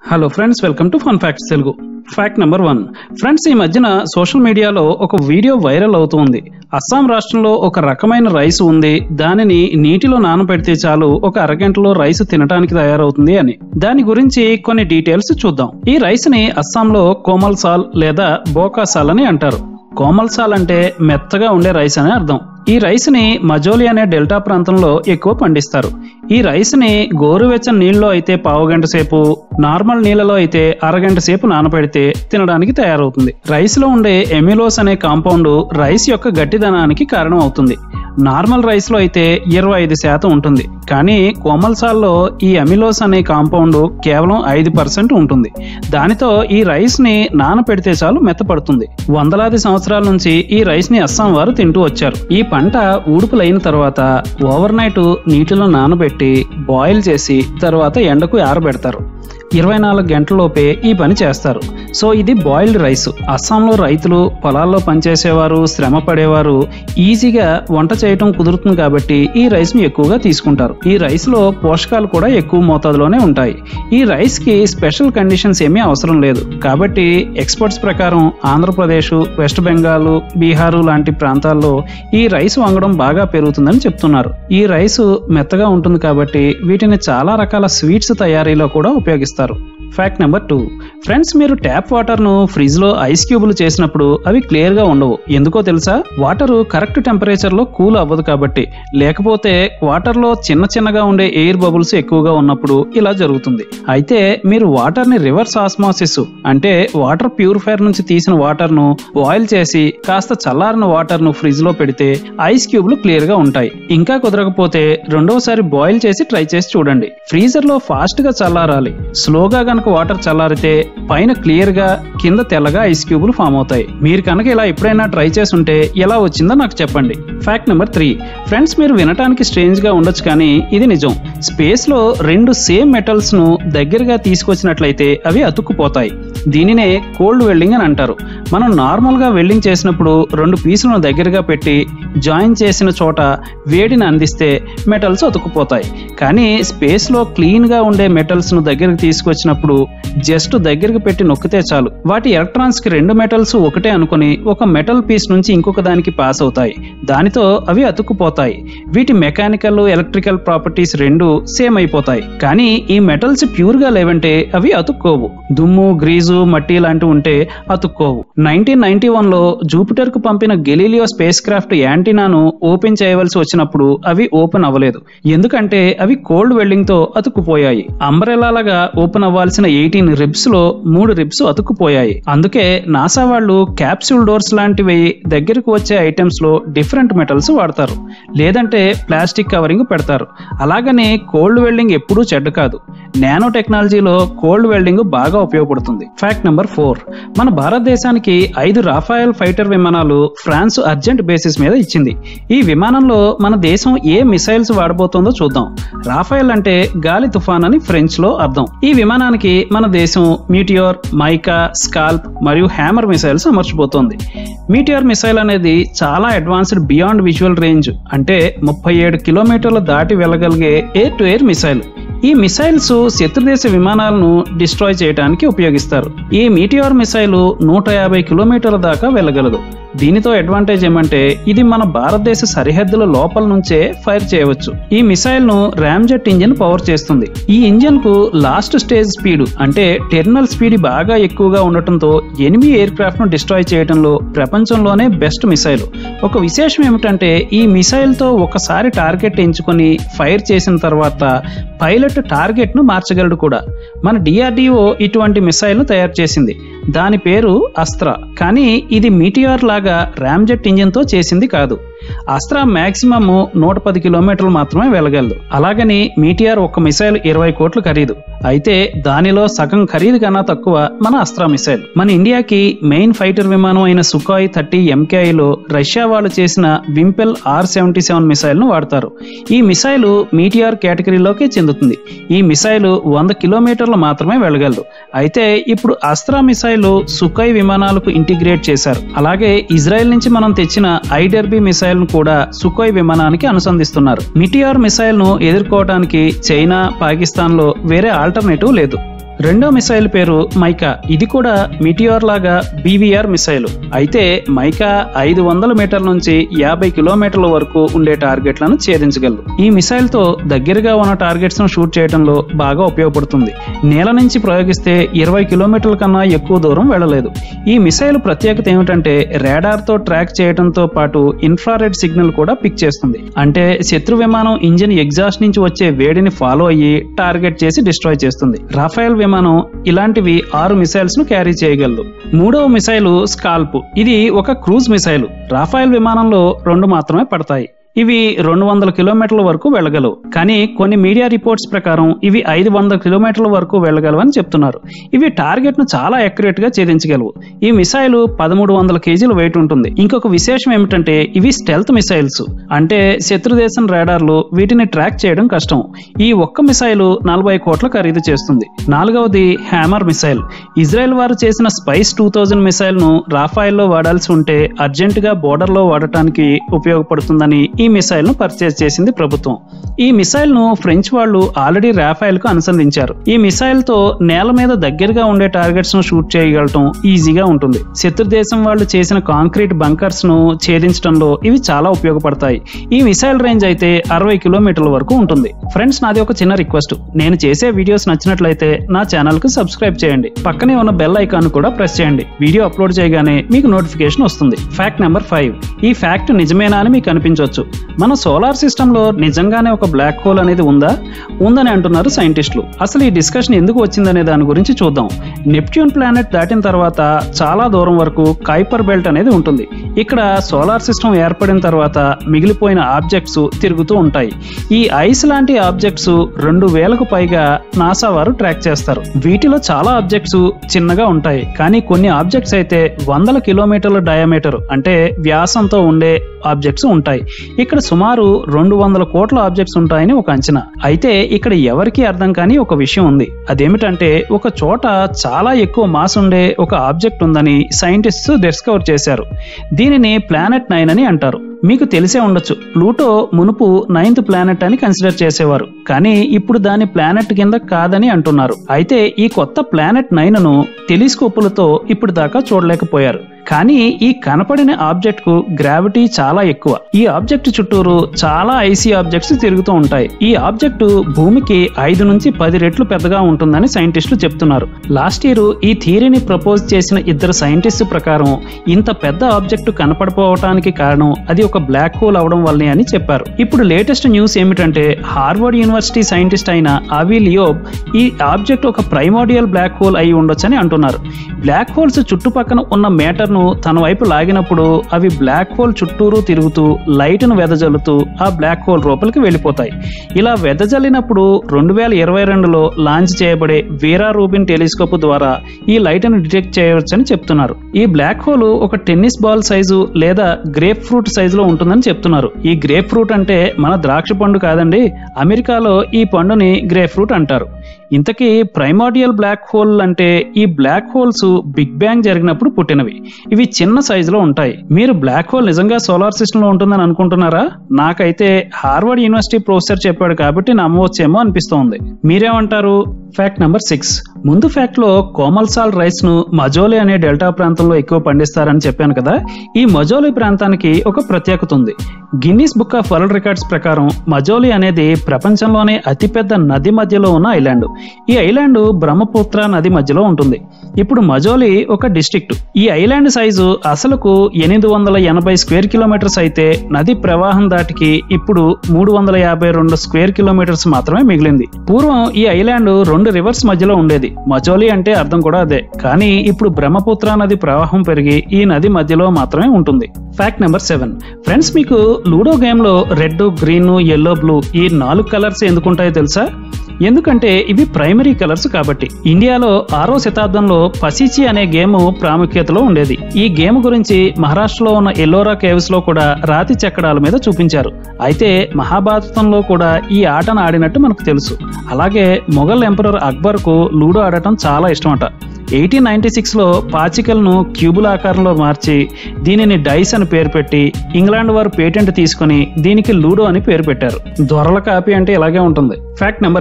hello friends welcome to fun facts Telugu fact number one friends ఈ మధ్యన social మీడియాలో ఒక వీడియో వైరల్ అవుతుంది అస్సాం రాష్ట్రంలో ఒక రకమైన రైస్ ఉంది దానిని నీటిలో నానబెడితే చాలు ఒక అరగంటలో రైస్ తినడానికి తయారవుతుంది అని దాని గురించి కొన్ని డీటెయిల్స్ చూద్దాం ఈ రైస్ ని అస్సాంలో కోమల్ సాల్ లేదా బోకా సాల్ అని అంటారు కోమల్ సాల్ అంటే మెత్తగా ఉండే రైస్ అని అర్థం ఈ రైస్ ని మజోలి అనే డెల్టా ప్రాంతంలో ఎక్కువ పండిస్తారు ఈ రైస్ ని గోరువెచ్చని నీళ్ళలో అయితే పావు గంట సేపు నార్మల్ నీళ్ళలో అయితే అరగంట సేపు నానపెడితే తినడానికి తయారవుతుంది రైస్ లో ఉండే ఎమిలోస్ అనే కాంపౌండ్ రైస్ యొక్క గట్టిదనానికి కారణం అవుతుంది నార్మల్ రైస్ లో అయితే ఇరవై ఐదు శాతం ఉంటుంది కానీ కోమల్ సాల్లో ఈ అమిలోస్ అనే కాంపౌండ్ కేవలం ఐదు పర్సెంట్ ఉంటుంది దానితో ఈ రైస్ ని నానపెడితే చాలు మెత్తపడుతుంది వందలాది సంవత్సరాల నుంచి ఈ రైస్ ని అస్సాం వారు తింటూ వచ్చారు ఈ పంట ఊడుపులైన తర్వాత ఓవర్ నైట్ నీటిలో నానబెట్టి బాయిల్ చేసి తర్వాత ఎండకు ఆరబెడతారు ఇరవై నాలుగు గంటలలోపే ఈ పని చేస్తారు సో ఇది బాయిల్డ్ రైస్ అస్సాంలో రైతులు పొలాల్లో పనిచేసేవారు శ్రమ పడేవారు ఈజీగా వంట చేయటం కుదురుతుంది కాబట్టి ఈ రైస్ ని ఎక్కువగా తీసుకుంటారు ఈ రైస్ లో పోషకాలు కూడా ఎక్కువ మోతాదులోనే ఉంటాయి ఈ రైస్ కి స్పెషల్ కండిషన్స్ ఏమీ అవసరం లేదు కాబట్టి ఎక్స్పర్ట్స్ ప్రకారం ఆంధ్రప్రదేశ్ వెస్ట్ బెంగాల్ బీహారు లాంటి ప్రాంతాల్లో ఈ రైస్ వంగడం బాగా పెరుగుతుందని చెప్తున్నారు ఈ రైస్ మెత్తగా ఉంటుంది కాబట్టి వీటిని చాలా రకాల స్వీట్స్ తయారీలో కూడా ఉపయోగిస్తారు ఫ్యాక్ట్ నెంబర్ టూ ఫ్రెండ్స్ మీరు ట్యాప్ వాటర్ ను ఫ్రిడ్జ్ లో ఐస్ క్యూబులు చేసినప్పుడు అవి క్లియర్ గా ఉండవు ఎందుకో తెలుసా వాటర్ కరెక్ట్ టెంపరేచర్ లో కూల్ అవ్వదు కాబట్టి లేకపోతే వాటర్ లో చిన్న చిన్నగా ఉండే ఎయిర్ బబుల్స్ ఎక్కువగా ఉన్నప్పుడు ఇలా జరుగుతుంది అయితే మీరు వాటర్ ని రివర్స్ ఆస్మాసిస్ అంటే వాటర్ ప్యూరిఫైర్ నుంచి తీసిన వాటర్ ను బాయిల్ చేసి కాస్త చల్లారిన వాటర్ ను ఫ్రిడ్జ్ లో పెడితే ఐస్ క్యూబ్లు క్లియర్ గా ఉంటాయి ఇంకా కుదరకపోతే రెండోసారి బాయిల్ చేసి ట్రై చేసి చూడండి ఫ్రీజర్ లో ఫాస్ట్ గా చల్లారాలి స్లోగా గనక వాటర్ చల్లారితే పైన క్లియర్ గా కింద తెల్లగా ఐస్ క్యూబులు ఫామ్ అవుతాయి మీరు కనుక ఇలా ఎప్పుడైనా ట్రై చేసి ఉంటే ఎలా వచ్చిందో నాకు చెప్పండి ఫ్యాక్ట్ నెంబర్ త్రీ ఫ్రెండ్స్ మీరు వినటానికి స్ట్రేంజ్ గా ఉండొచ్చు కానీ ఇది నిజం స్పేస్ లో రెండు సేమ్ మెటల్స్ ను దగ్గరగా తీసుకొచ్చినట్లయితే అవి అతుక్కుపోతాయి దీనినే కోల్డ్ వెల్డింగ్ అని అంటారు మనం నార్మల్ గా వెల్డింగ్ చేసినప్పుడు రెండు పీసులను దగ్గరగా పెట్టి జాయిన్ చేసిన చోట వేడిని అందిస్తే మెటల్స్ అతుక్కుపోతాయి కానీ స్పేస్ లో క్లీన్ గా ఉండే మెటల్స్ ను దగ్గరికి తీసుకొచ్చినప్పుడు జస్ట్ దగ్గరికి పెట్టి నొక్కితే చాలు వాటి ఎలక్ట్రాన్స్ కి రెండు మెటల్స్ ఒకటే అనుకుని ఒక మెటల్ పీస్ నుంచి ఇంకొక దానికి పాస్ అవుతాయి దానితో అవి అతుక్కుపోతాయి వీటి మెకానికల్ ఎలక్ట్రికల్ ప్రాపర్టీస్ రెండు సేమ్ అయిపోతాయి కానీ ఈ మెటల్స్ ప్యూర్ గా లేవంటే అవి అతుక్కోవు దుమ్ము గ్రీజు మట్టి లాంటివి ఉంటే అతుక్కోవు నైన్టీన్ నైన్టీ వన్ లో జూపిటర్ కు పంపిన గెలీలియో స్పేస్ క్రాఫ్ట్ యాంటీనాను ఓపెన్ చేయవలసి వచ్చినప్పుడు అవి ఓపెన్ అవ్వలేదు ఎందుకంటే అవి కోల్డ్ వెల్డింగ్ తో అతుక్కుపోయాయి అంబ్రెలాగా ఓపెన్ అవ్వాల్సిన ఎయిటీన్ రిబ్స్ లో మూడు రిబ్స్ అతుక్కుపోయాయి అందుకే నాసా వాళ్ళు క్యాప్సూల్ డోర్స్ లాంటివి దగ్గరకు వచ్చే ఐటమ్స్ లో డిఫరెంట్ మెటల్స్ వాడతారు లేదంటే ప్లాస్టిక్ కవరింగ్ పెడతారు అలాగనే కోల్డ్ వెల్డింగ్ ఎప్పుడూ చెడ్డ కాదు నానో టెక్నాలజీలో కోల్డ్ వెల్డింగ్ బాగా ఉపయోగపడుతుంది ఫ్యాక్ట్ నెంబర్ ఫోర్ మన భారతదేశానికి ఐదు రాఫాయల్ ఫైటర్ విమానాలు ఫ్రాన్స్ అర్జెంట్ బేసిస్ మీద ఇచ్చింది ఈ విమానంలో మన దేశం ఏ మిసైల్స్ వాడబోతోందో చూద్దాం రాఫైల్ అంటే గాలి తుఫాన్ అని ఫ్రెంచ్ లో అర్థం ఈ విమానానికి మన దేశం మీటియోర్ మైకా స్కాల్ప్ మరియు హ్యామర్ మిసైల్స్ అమర్చబోతోంది మీటియోర్ మిసైల్ అనేది చాలా అడ్వాన్స్డ్ బియాండ్ విజువల్ రేంజ్ అంటే ముప్పై ఏడు కిలోమీటర్లు దాటి వెళ్ళగలిగే ఎయిర్ టు ఎయిర్ మిసైల్ ఈ మిసైల్స్ శత్రుదేశ విమానాలను డిస్ట్రాయ్ చేయడానికి ఉపయోగిస్తారు ఈ మీటియోర్ మిసైల్ నూట యాభై కిలోమీటర్ల దాకా వెళ్ళగలదు దీనితో అడ్వాంటేజ్ ఏమంటే ఇది మన భారతదేశ సరిహద్దుల లోపల నుంచే ఫైర్ చేయవచ్చు ఈ మిసైల్ ను రామ్జెట్ ఇంజిన్ పవర్ చేస్తుంది ఈ ఇంజిన్ కు లాస్ట్ స్టేజ్ స్పీడ్ అంటే టెర్మినల్ స్పీడ్ బాగా ఎక్కువగా ఉండటంతో ఎనిమిది ఎయిర్ క్రాఫ్ట్ ను డిస్ట్రాయ్ చేయడంలో ప్రపంచంలోనే బెస్ట్ మిసైల్ ఒక విశేషం ఏమిటంటే ఈ మిసైల్ తో ఒకసారి టార్గెట్ ఎంచుకొని ఫైర్ చేసిన తర్వాత పైలట్ టార్గెట్ ను మార్చగలడు కూడా మన డిఆర్డిఓ ఇటువంటి మిసైల్ ను తయారు చేసింది దాని పేరు అస్త్ర కానీ ఇది మీటియార్ లాగా రామ్జెట్ ఇంజిన్ తో చేసింది కాదు అస్త్ర మాక్సిమమ్ నూట పది కిలోమీటర్లు మాత్రమే వెళ్ళగలదు అలాగని మీటిఆర్ ఒక మిసైల్ ఇరవై కోట్లు ఖరీదు అయితే దానిలో సగం ఖరీదు కన్నా తక్కువ మన అస్త్ర మిసైల్ మన ఇండియాకి మెయిన్ ఫైటర్ విమానం అయిన సుఖాయ్ థర్టీ ఎంకేఐలో రష్యా వాళ్ళు చేసిన Vympel R seventy seven missile ను వాడతారు ఈ మిసైల్ మీటిఆర్ కేటగిరీలోకి చెందుతుంది ఈ మిసైల్ వంద కిలోమీటర్లు మాత్రమే వెళ్ళగలదు అయితే ఇప్పుడు అస్త్రా మిసైల్ సుఖాయ్ విమానాలకు ఇంటిగ్రేట్ చేశారు అలాగే ఇజ్రాయెల్ నుంచి మనం తెచ్చిన ఐడెర్బీ మిసైల్ ను కూడా సుఖోయ్ విమానానికి అనుసంధిస్తున్నారు మిటిఆర్ మిసైల్ ను ఎదుర్కోవడానికి చైనా పాకిస్తాన్ లో వేరే ఆల్టర్నేటివ్ లేదు రెండో మిసైల్ పేరు మైకా ఇది కూడా మిటియోర్ లాగా బీవీఆర్ మిసైల్ అయితే మైకా ఐదు వందల మీటర్ల నుంచి యాభై కిలోమీటర్ల వరకు ఉండే టార్గెట్లను ఛేదించగలదు ఈ మిసైల్ తో దగ్గరగా ఉన్న టార్గెట్స్ ను షూట్ చేయడంలో బాగా ఉపయోగపడుతుంది నేల నుంచి ప్రయోగిస్తే ఇరవై కిలోమీటర్ల కన్నా ఎక్కువ దూరం వెళ్ళలేదు ఈ మిసైల్ ప్రత్యేకత ఏమిటంటే రాడార్ తో ట్రాక్ చేయడంతో పాటు ఇన్ఫ్రారెడ్ సిగ్నల్ కూడా పిక్ చేస్తుంది అంటే శత్రు విమానం ఇంజిన్ ఎగ్జాస్ట్ నుంచి వచ్చే వేడిని ఫాలో అయ్యి టార్గెట్ చేసి డిస్ట్రాయ్ చేస్తుంది రాఫైల్ విమానం ఇలాంటివి ఆరు మిసైల్స్ ను క్యారీ చేయగలదు మూడవ మిసైల్ స్కాల్ప్ ఇది ఒక క్రూజ్ మిసైల్ రాఫైల్ విమానంలో రెండు మాత్రమే పడతాయి ఇవి రెండు వందల కిలోమీటర్ల వరకు వెళ్ళగలవు కానీ కొన్ని మీడియా రిపోర్ట్స్ ప్రకారం ఇవి ఐదు వందల కిలోమీటర్ల వరకు వెళ్ళగలవని చెప్తున్నారు ఇవి టార్గెట్ ను చాలా అక్యురేట్ గా ఛేదించగలవు ఈ మిసైల్ పదమూడు వందల కేజీల వెయిట్ ఉంటుంది ఇంకొక విశేషం ఏమిటంటే ఇవి స్టెల్త్ మిసైల్స్ అంటే శత్రు దేశం రాడార్లు వీటిని ట్రాక్ చేయడం కష్టం ఈ ఒక్క మిసైల్ నలభై కోట్ల ఖరీదు చేస్తుంది నాలుగవది హ్యామర్ మిసైల్ ఇజ్రాయెల్ వారు చేసిన స్పైస్ టూ థౌజండ్ మిసైల్ ను రాఫాయిల్లో వాడాల్సి ఉంటే అర్జెంట్ గా బోర్డర్ లో వాడటానికి ఉపయోగపడుతుందని ఈ మిసైల్ ను పర్చేజ్ చేసింది ప్రభుత్వం ఈ మిసైల్ ను ఫ్రెంచ్ వాళ్ళు ఆల్రెడీ రాఫైల్ కు అనుసంధించారు ఈ మిసైల్ తో నేల మీద దగ్గరగా ఉండే టార్గెట్స్ ను షూట్ చేయగలటం ఈజీగా ఉంటుంది శత్రు దేశం వాళ్ళు చేసిన కాంక్రీట్ బంకర్స్ ను ఛేదించడంలో ఇవి చాలా ఉపయోగపడతాయి ఈ మిసైల్ రేంజ్ అయితే అరవై కిలోమీటర్ల వరకు ఉంటుంది ఫ్రెండ్స్ నాది ఒక చిన్న రిక్వెస్ట్ నేను చేసే వీడియోస్ నచ్చినట్లయితే నా ఛానల్ కు సబ్స్క్రైబ్ చేయండి పక్కనే ఉన్న బెల్ ఐకాన్ కూడా ప్రెస్ చేయండి వీడియో అప్లోడ్ చేయగానే మీకు నోటిఫికేషన్ వస్తుంది ఫ్యాక్ట్ నెంబర్ ఫైవ్ ఈ ఫ్యాక్ట్ నిజమేనా అని మీకు అనిపించవచ్చు మన సోలార్ సిస్టమ్ లో నిజంగానే ఒక బ్లాక్ హోల్ అనేది ఉందా ఉందని అంటున్నారు సైంటిస్టులు అసలు ఈ డిస్కషన్ ఎందుకు వచ్చిందనే దాని గురించి చూద్దాం నెప్ట్యూన్ ప్లానెట్ దాటిన తర్వాత చాలా దూరం వరకు కైపర్ బెల్ట్ అనేది ఉంటుంది ఇక్కడ సోలార్ సిస్టమ్ ఏర్పడిన తర్వాత మిగిలిపోయిన ఆబ్జెక్ట్స్ తిరుగుతూ ఉంటాయి ఈ ఐస్ లాంటి ఆబ్జెక్ట్స్ రెండు వేలకు పైగా నాసా వారు ట్రాక్ చేస్తారు వీటిలో చాలా ఆబ్జెక్ట్స్ చిన్నగా ఉంటాయి కానీ కొన్ని ఆబ్జెక్ట్స్ అయితే వందల కిలోమీటర్ల డయామీటర్ అంటే వ్యాసంతో ఉండే ఆబ్జెక్ట్స్ ఉంటాయి ఇక్కడ సుమారు రెండు వందల కోట్ల ఆబ్జెక్ట్స్ ఉంటాయని ఒక అంచనా అయితే ఇక్కడ ఎవరికీ అర్థం కాని ఒక విషయం ఉంది అదేమిటంటే ఒక చోట చాలా ఎక్కువ మాస్ ఉండే ఒక ఆబ్జెక్ట్ ఉందని సైంటిస్ట్స్ డిస్కవర్ చేశారు దీనిని ప్లానెట్ నైన్ అని అంటారు మీకు తెలిసే ఉండొచ్చు ప్లూటో మునుపు నైన్త్ ప్లానెట్ అని కన్సిడర్ చేసేవారు కానీ ఇప్పుడు దాని ప్లానెట్ కింద కాదని అంటున్నారు అయితే ఈ కొత్త ప్లానెట్ నైన్ ను టెలిస్కోపులతో ఇప్పుడు దాకా చూడలేకపోయారు కానీ ఈ కనపడిన ఆబ్జెక్ట్ కు గ్రావిటీ చాలా ఎక్కువ ఈ ఆబ్జెక్ట్ చుట్టూరు చాలా ఐసీ ఆబ్జెక్ట్స్ తిరుగుతూ ఉంటాయి ఈ ఆబ్జెక్ట్ భూమికి ఐదు నుంచి పది రెట్లు పెద్దగా ఉంటుందని సైంటిస్టులు చెప్తున్నారు లాస్ట్ ఇయర్ ఈ థియరీని ప్రపోజ్ చేసిన ఇద్దరు సైంటిస్ట్ ప్రకారం ఇంత పెద్ద ఆబ్జెక్ట్ కనపడిపోవటానికి కారణం అది ఒక బ్లాక్ హోల్ అవడం వల్లనే అని చెప్పారు ఇప్పుడు లేటెస్ట్ న్యూస్ ఏమిటంటే హార్వర్డ్ యూనివర్సిటీ సైంటిస్ట్ అయిన అవి లియోబ్ ఈ ఆబ్జెక్ట్ ఒక ప్రైమోడియల్ బ్లాక్ హోల్ అయి ఉండొచ్చని అంటున్నారు బ్లాక్ హోల్స్ చుట్టుపక్కన ఉన్న మేటర్ ను తన వైపు లాగినప్పుడు అవి బ్లాక్ హోల్ చుట్టూరు తిరుగుతూ లైట్ ను వెదజల్లుతూ ఆ బ్లాక్ హోల్ లోపలికి వెళ్ళిపోతాయి ఇలా వెదజల్లినప్పుడు రెండు వేల ఇరవై రెండులో లాంచ్ చేయబడే వీరా రూబిన్ టెలిస్కోప్ ద్వారా ఈ లైట్ ను డిటెక్ట్ చేయవచ్చని చెప్తున్నారు ఈ బ్లాక్ హోల్ ఒక టెన్నిస్ బాల్ సైజు లేదా గ్రేప్ ఫ్రూట్ సైజులో ఉంటుందని చెప్తున్నారు ఈ గ్రేప్ ఫ్రూట్ అంటే మన ద్రాక్ష పండు కాదండి అమెరికాలో ఈ పండుని గ్రేప్ ఫ్రూట్ అంటారు ఇంతకీ ప్రైమాడియల్ బ్లాక్ హోల్ అంటే ఈ బ్లాక్ హోల్స్ బిగ్ బ్యాంగ్ జరిగినప్పుడు పుట్టినవి ఇవి చిన్న సైజులో ఉంటాయి మీరు బ్లాక్ హోల్ నిజంగా సోలార్ సిస్టమ్ లో ఉంటుందని అనుకుంటున్నారా నాకైతే హార్వర్డ్ యూనివర్సిటీ ప్రొఫెసర్ చెప్పాడు కాబట్టి నమ్మవచ్చేమో అనిపిస్తోంది మీరేమంటారు ఫ్యాక్ట్ నెంబర్ సిక్స్ ముందు ఫ్యాక్ట్ లో కోమల్సాల్ రైస్ ను మజోలి అనే డెల్టా ప్రాంతంలో ఎక్కువ పండిస్తారని చెప్పాను కదా ఈ మజోలి ప్రాంతానికి ఒక ప్రత్యేకత ఉంది Guinness book of world records ప్రకారం మజోలి అనేది ప్రపంచంలోనే అతిపెద్ద నది మధ్యలో ఉన్న ఐలాండ్ ఈ ఐలాండ్ బ్రహ్మపుత్ర నది మధ్యలో ఉంటుంది ఇప్పుడు మజోలి ఒక డిస్ట్రిక్ట్ ఈ ఐలాండ్ సైజు అసలుకు ఎనిమిది వందల ఎనభై స్క్వేర్ కిలోమీటర్స్ అయితే నది ప్రవాహం దాటికి ఇప్పుడు మూడు వందల యాభై రెండు స్క్వేర్ కిలోమీటర్స్ మాత్రమే మిగిలింది పూర్వం ఈ ఐలాండ్ రెండు రివర్స్ మధ్యలో ఉండేది మజోలి అంటే అర్థం కూడా అదే కానీ ఇప్పుడు బ్రహ్మపుత్ర నది ప్రవాహం పెరిగి ఈ నది మధ్యలో మాత్రమే ఉంటుంది ఫ్యాక్ట్ నెంబర్ సెవెన్ ఫ్రెండ్స్ మీకు లూడో గేమ్ లో రెడ్ గ్రీన్ ఎల్లో బ్లూ ఈ నాలుగు కలర్స్ ఎందుకుంటాయో తెలుసా ఎందుకంటే ఇవి ప్రైమరీ కలర్స్ కాబట్టి ఇండియాలో ఆరో శతాబ్దంలో పసిచి అనే గేమ్ ప్రాముఖ్యతలో ఉండేది ఈ గేమ్ గురించి మహారాష్ట్రలో ఉన్న ఎల్లోరా కేవ్స్ లో కూడా రాతి చెక్కడాల మీద చూపించారు అయితే మహాభారతంలో కూడా ఈ ఆటను ఆడినట్టు మనకు తెలుసు అలాగే మొఘల్ ఎంపరర్ అక్బర్ కు లూడో ఆడటం చాలా ఇష్టమట ఎయిటీన్ నైన్టీ సిక్స్లో పాచికలను క్యూబుల ఆకారంలో మార్చి దీనిని డైస్ అని పేరు పెట్టి ఇంగ్లాండ్ వారు పేటెంట్ తీసుకుని దీనికి లూడో అని పేరు పెట్టారు దొరల కాపీ అంటే ఇలాగే ఉంటుంది ఫ్యాక్ట్ నెంబర్ ఎయిట్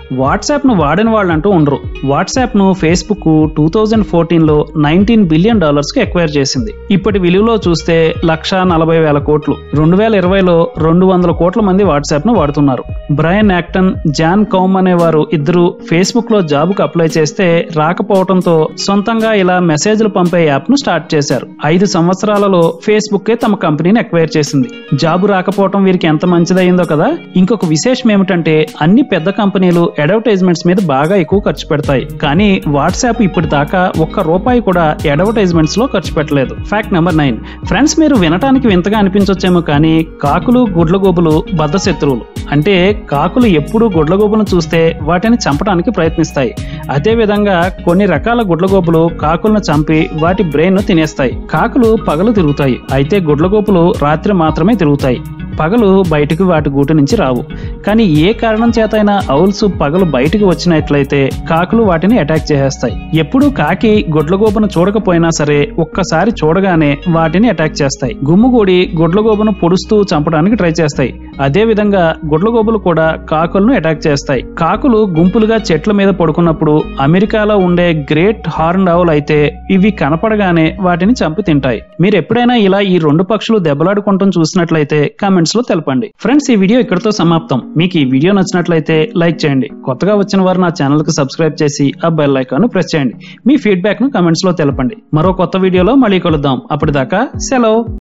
వాట్సాప్ ను వాడని వాళ్ళంటూ ఉండరు వాట్సాప్ ను ఫేస్బుక్ టూ థౌజండ్ ఫోర్టీన్ లో నైన్టీన్ బిలియన్ డాలర్స్ కి ఎక్వైర్ చేసింది ఇప్పటి విలువలో చూస్తే లక్ష నలభై వేల కోట్లు రెండు వేల ఇరవైలో రెండు వందల కోట్ల మంది వాట్సాప్ ను వాడుతున్నారు బ్రయన్ యాక్టన్ జాన్ కౌమ్ అనేవారు ఇద్దరు ఫేస్బుక్ లో జాబ్ కు అప్లై చేస్తే రాకపోవడంతో సొంతంగా ఇలా మెసేజ్లు పంపే యాప్ ను స్టార్ట్ చేశారు ఐదు సంవత్సరాలలో ఫేస్బుక్ తమ కంపెనీని ఎక్వైర్ చేసింది జాబ్ రాకపోవడం వీరికి ఎంత మంచిదయిందో కదా ఇంకొక విశేషం ఏమిటంటే అన్ని పెద్ద కంపెనీలు అడ్వర్టైజ్మెంట్స్ మీద బాగా ఎక్కువ ఖర్చు పెడతాయి కానీ వాట్సాప్ ఇప్పటి దాకా ఒక్క రూపాయి కూడా అడ్వర్టైజ్మెంట్స్ లో ఖర్చు పెట్టలేదు ఫ్యాక్ట్ నెంబర్ నైన్ ఫ్రెండ్స్ మీరు వినటానికి వింతగా అనిపించొచ్చేమో కానీ కాకులు గుడ్లగోబులు బద్ధ శత్రువులు అంటే కాకులు ఎప్పుడూ గుడ్లగోబులను చూస్తే వాటిని చంపడానికి ప్రయత్నిస్తాయి అదే విధంగా కొన్ని రకాల గుడ్లగోపులు కాకులను చంపి వాటి బ్రెయిన్ ను తినేస్తాయి కాకులు పగలు తిరుగుతాయి అయితే గుడ్లగోపులు రాత్రి మాత్రమే తిరుగుతాయి పగలు బయటకు వాటి గూటి నుంచి రావు కానీ ఏ కారణం చేతైనా ఔల్స్ పగలు బయటకు వచ్చినట్లయితే కాకులు వాటిని అటాక్ చేసేస్తాయి ఎప్పుడూ కాకి గుడ్లగోబును చూడకపోయినా సరే ఒక్కసారి చూడగానే వాటిని అటాక్ చేస్తాయి గుమ్ముగూడి గుడ్లగోబును పొడుస్తూ చంపడానికి ట్రై చేస్తాయి అదే విధంగా గుడ్లగోబులు కూడా కాకులను అటాక్ చేస్తాయి కాకులు గుంపులుగా చెట్ల మీద పడుకున్నప్పుడు అమెరికాలో ఉండే గ్రేట్ హార్న్ ఆవుల్ అయితే ఇవి కనపడగానే వాటిని చంపి తింటాయి మీరు ఎప్పుడైనా ఇలా ఈ రెండు పక్షులు దెబ్బలాడుకుంటూ చూసినట్లయితే కామెంట్స్ లో తెలపండి ఫ్రెండ్స్ ఈ వీడియో ఇక్కడితో సమాప్తం మీకు ఈ వీడియో నచ్చినట్లయితే లైక్ చేయండి కొత్తగా వచ్చిన వారు నా ఛానల్ కు సబ్స్క్రైబ్ చేసి ఆ బెల్ ఐకాన్ ప్రెస్ చేయండి మీ ఫీడ్బ్యాక్ ను కామెంట్స్ లో తెలపండి మరో కొత్త వీడియోలో మళ్ళీ కలుద్దాం అప్పటిదాకా సెలవు